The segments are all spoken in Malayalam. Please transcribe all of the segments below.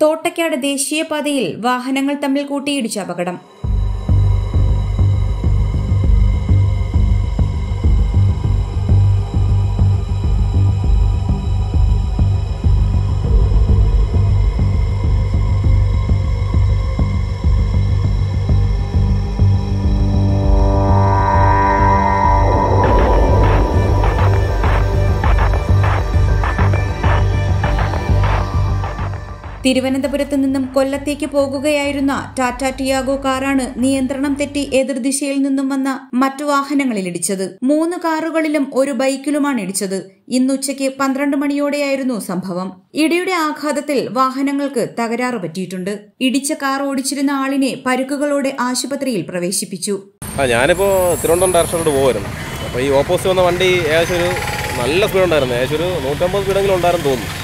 തോട്ടയ്ക്കാട് ദേശീയപാതയിൽ വാഹനങ്ങൾ തമ്മിൽ കൂട്ടിയിടിച്ച അപകടം തിരുവനന്തപുരത്ത് നിന്നും കൊല്ലത്തേക്ക് പോകുകയായിരുന്ന ടാറ്റ ടിയാഗോ കാറാണ് നിയന്ത്രണം തെറ്റി എതിർദിശയിൽ നിന്നും വന്ന മറ്റു വാഹനങ്ങളിൽ ഇടിച്ചത് മൂന്ന് കാറുകളിലും ഒരു ബൈക്കിലുമാണ് ഇടിച്ചത് ഇന്നുച്ചയ്ക്ക് പന്ത്രണ്ട് മണിയോടെയായിരുന്നു സംഭവം ഇടിയുടെ ആഘാതത്തിൽ വാഹനങ്ങൾക്ക് തകരാറ് പറ്റിയിട്ടുണ്ട് ഇടിച്ച കാർ ഓടിച്ചിരുന്ന ആളിനെ പരുക്കുകളോടെ ആശുപത്രിയിൽ പ്രവേശിപ്പിച്ചു ആ ഞാനിപ്പോൾ തിരുവനന്തപുരം ഡയറക്ഷനോട് പോകുമായിരുന്നു അപ്പോൾ ഈ ഓപ്പോസിറ്റ് വന്ന വണ്ടി ഏകദേശം ഒരു നല്ല സ്പീഡ് ഉണ്ടായിരുന്നു ഏകദേശം ഒരു നൂറ്റമ്പത് സ്പീഡെങ്കിലും ഉണ്ടായിരുന്നു തോന്നുന്നു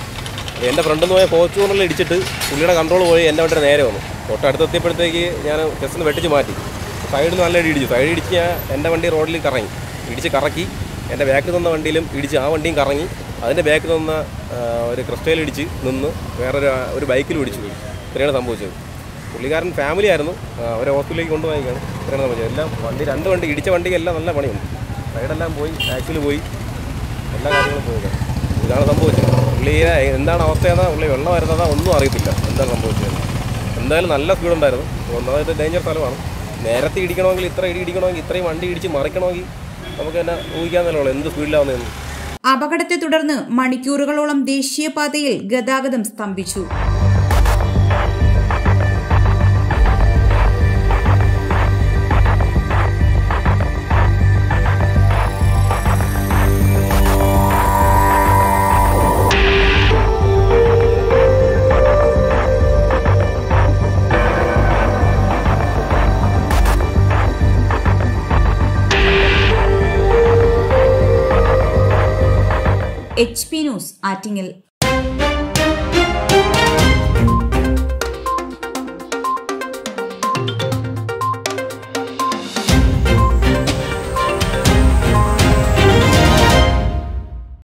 എൻ്റെ ഫ്രണ്ടിൽ നിന്ന് പോയ ഫോർച്യൂണറിൽ ഇടിച്ചിട്ട് പുള്ളിയുടെ കൺട്രോൾ പോയി എൻ്റെ വണ്ടിയുടെ നേരെ വന്നു തൊട്ടടുത്തെത്തിയപ്പോഴത്തേക്ക് ഞാൻ ജസ്റ്റ് ഒന്ന് വെട്ടിച്ച് മാറ്റി സൈഡിൽ നിന്ന് നല്ല ഇടി ഇടിച്ചു സൈഡ് ഇടിച്ച് ഞാൻ എൻ്റെ വണ്ടി റോഡിൽ കറങ്ങി ഇടിച്ച് കറക്കി എൻ്റെ ബാക്കിൽ നിന്ന വണ്ടിയിലും ഇടിച്ച് ആ വണ്ടിയും കറങ്ങി അതിൻ്റെ ബാക്കിൽ നിന്ന ആ, ഒരു ക്രിസ്റ്റയിൽ ഇടിച്ച് നിന്ന് വേറൊരു ഒരു ബൈക്കിലും ഇടിച്ചു പോയി ഇത്രയാണ് സംഭവിച്ചത് പുള്ളിക്കാരൻ ഫാമിലി ആയിരുന്നു ആ, അവരെ ഹോസ്പിറ്റലിലേക്ക് കൊണ്ടുപോയിക്കാണ് ഇത്രയാണ് സംഭവിച്ചത് എല്ലാം വണ്ടി രണ്ട് വണ്ടി ഇടിച്ച വണ്ടിക്ക് എല്ലാം നല്ല പണിയുണ്ട് സൈഡെല്ലാം പോയി ആക്ച്വലി പോയി എല്ലാ കാര്യങ്ങളും പോവുക ഇതാണ് സംഭവിച്ചത് പുള്ളിയെ എന്താണ് അവസ്ഥയെന്നാ പുള്ളി വെള്ളം വരുന്നതാ ഒന്നും അറിയത്തില്ല എന്താണ് സംഭവിച്ചത് എന്തായാലും നല്ല സ്പീഡ് ഉണ്ടായിരുന്നു ഒന്നാമത് ഡേഞ്ചർ സ്ഥലമാണ് നേരത്തെ ഇടിക്കണമെങ്കിൽ ഇത്ര ഇടി ഇടിക്കണമെങ്കിൽ ഇത്രയും വണ്ടി ഇടിച്ച് മറിക്കണമെങ്കിൽ നമുക്ക് തന്നെ ഊഹിക്കാന്നല്ലേ ഉള്ളൂ എന്ത് സ്പീഡിലാവുന്നതെന്ന് അപകടത്തെ തുടർന്ന് മണിക്കൂറുകളോളം ദേശീയപാതയിൽ ഗതാഗതം സ്തംഭിച്ചു എച്ച് പി ന്യൂസ് ആറ്റിങ്ങൽ